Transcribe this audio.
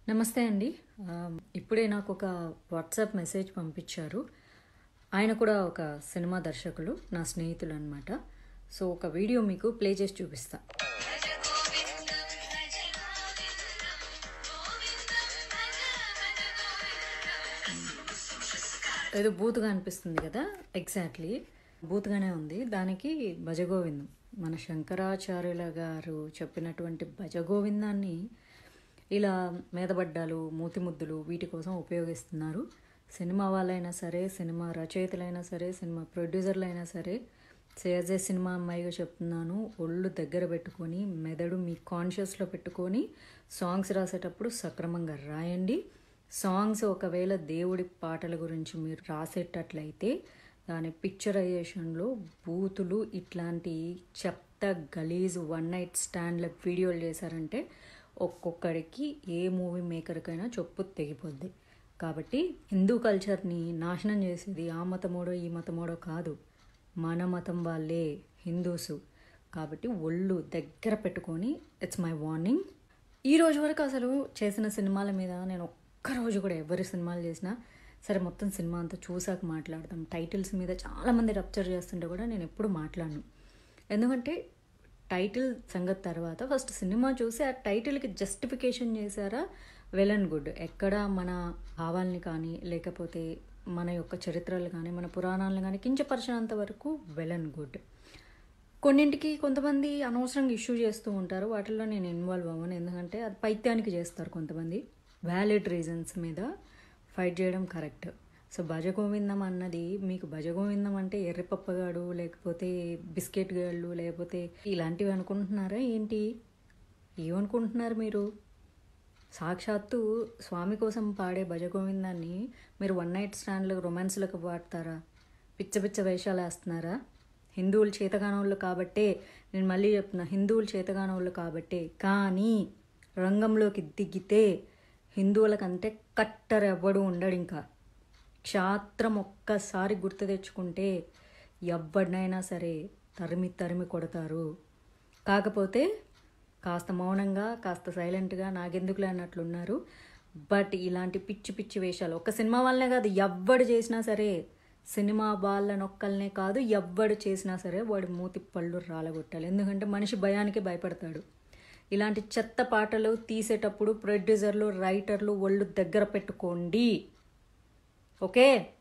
నమస్తే అండి ఆ, ఇప్పుడే నాకు ఒక వాట్సాప్ మెసేజ్ పంపించారు ఆయన కూడా ఒక సినిమా దర్శకులు నా స్నేహితులు అనమాట సో ఒక వీడియో మీకు ప్లే చేసి చూపిస్తా ఏదో బూత్గా అనిపిస్తుంది కదా ఎగ్జాక్ట్లీ బూత్గానే ఉంది దానికి భజగోవిందం మన శంకరాచార్యుల గారు చెప్పినటువంటి భజగోవిందాన్ని ఇలా మీదబడ్డాలు మూతిముద్దులు వీటి కోసం ఉపయోగిస్తున్నారు సినిమా వాళ్ళైనా సరే సినిమా రచయితలైనా సరే సినిమా ప్రొడ్యూసర్లైనా సరే సేజే సినిమా అమ్మాయిగా చెప్తున్నాను ఒళ్ళు దగ్గర పెట్టుకొని మెదడు మీ కాన్షియస్లో పెట్టుకొని సాంగ్స్ రాసేటప్పుడు సక్రమంగా రాయండి సాంగ్స్ ఒకవేళ దేవుడి పాటల గురించి మీరు రాసేటట్లయితే దాని పిక్చరైజేషన్లో బూతులు ఇట్లాంటి చెత్త గలీజ్ వన్ నైట్ స్టాండ్ల వీడియోలు చేశారంటే ఒక్కొక్కడికి ఏ మూవీ మేకర్కైనా చొప్పు తెగిపోద్ది కాబట్టి హిందూ కల్చర్ని నాశనం చేసేది ఆ మతమోడో ఈ మతమోడో కాదు మన మతం వాళ్ళే హిందూసు కాబట్టి ఒళ్ళు దగ్గర పెట్టుకొని ఇట్స్ మై వార్నింగ్ ఈ రోజు వరకు అసలు చేసిన సినిమాల మీద నేను ఒక్క రోజు కూడా ఎవరి సినిమాలు చేసినా సరే మొత్తం సినిమా అంతా చూసాక మాట్లాడతాం టైటిల్స్ మీద చాలామంది రప్చర్ చేస్తుంటే కూడా నేను ఎప్పుడు మాట్లాడను ఎందుకంటే టైటిల్ సంగతి తర్వాత ఫస్ట్ సినిమా చూసి ఆ టైటిల్కి జస్టిఫికేషన్ చేశారా వెల్ అండ్ గుడ్ ఎక్కడ మన భావాల్ని కానీ లేకపోతే మన యొక్క చరిత్రలు కానీ మన పురాణాలను కానీ కించపరిచినంత వరకు వెల్ అండ్ గుడ్ కొన్నింటికి కొంతమంది అనవసరంగా ఇష్యూ చేస్తూ ఉంటారు వాటిల్లో నేను ఇన్వాల్వ్ అవ్వను ఎందుకంటే అది పైత్యానికి చేస్తారు కొంతమంది వ్యాలిడ్ రీజన్స్ మీద ఫైట్ చేయడం కరెక్ట్ సో భజగోవిందం అన్నది మీకు భజగోవిందం అంటే ఎర్రిపప్పగాడు లేకపోతే బిస్కెట్ గాళ్ళు లేకపోతే ఇలాంటివి అనుకుంటున్నారా ఏంటి ఏమనుకుంటున్నారు మీరు సాక్షాత్తు స్వామి కోసం పాడే భజగోవిందాన్ని మీరు వన్ నైట్ స్టాండ్లకు రొమాన్స్లకు పాడతారా పిచ్చ పిచ్చ వేషాలు వేస్తున్నారా హిందువులు చేతగానోళ్ళు కాబట్టే నేను మళ్ళీ చెప్తున్నా హిందువులు చేతగానోళ్ళు కాబట్టే కానీ రంగంలోకి దిగితే హిందువులకంటే కట్టర్ ఎవ్వడు ఉండడు ఇంకా క్షాత్రం ఒక్కసారి గుర్తు తెచ్చుకుంటే ఎవ్వడినైనా సరే తరిమి తరిమి కొడతారు కాకపోతే కాస్త మౌనంగా కాస్త సైలెంట్గా నాకెందుకులే అన్నట్లున్నారు బట్ ఇలాంటి పిచ్చి పిచ్చి వేషాలు ఒక సినిమా వల్లనే కాదు ఎవ్వడు చేసినా సరే సినిమా వాళ్ళనొక్కలనే కాదు ఎవ్వడు చేసినా సరే వాడి మూతి పళ్ళు రాలగొట్టాలి ఎందుకంటే మనిషి భయానికి భయపడతాడు ఇలాంటి చెత్త పాటలు తీసేటప్పుడు ప్రొడ్యూసర్లు రైటర్లు ఒళ్ళు దగ్గర పెట్టుకోండి ఓకే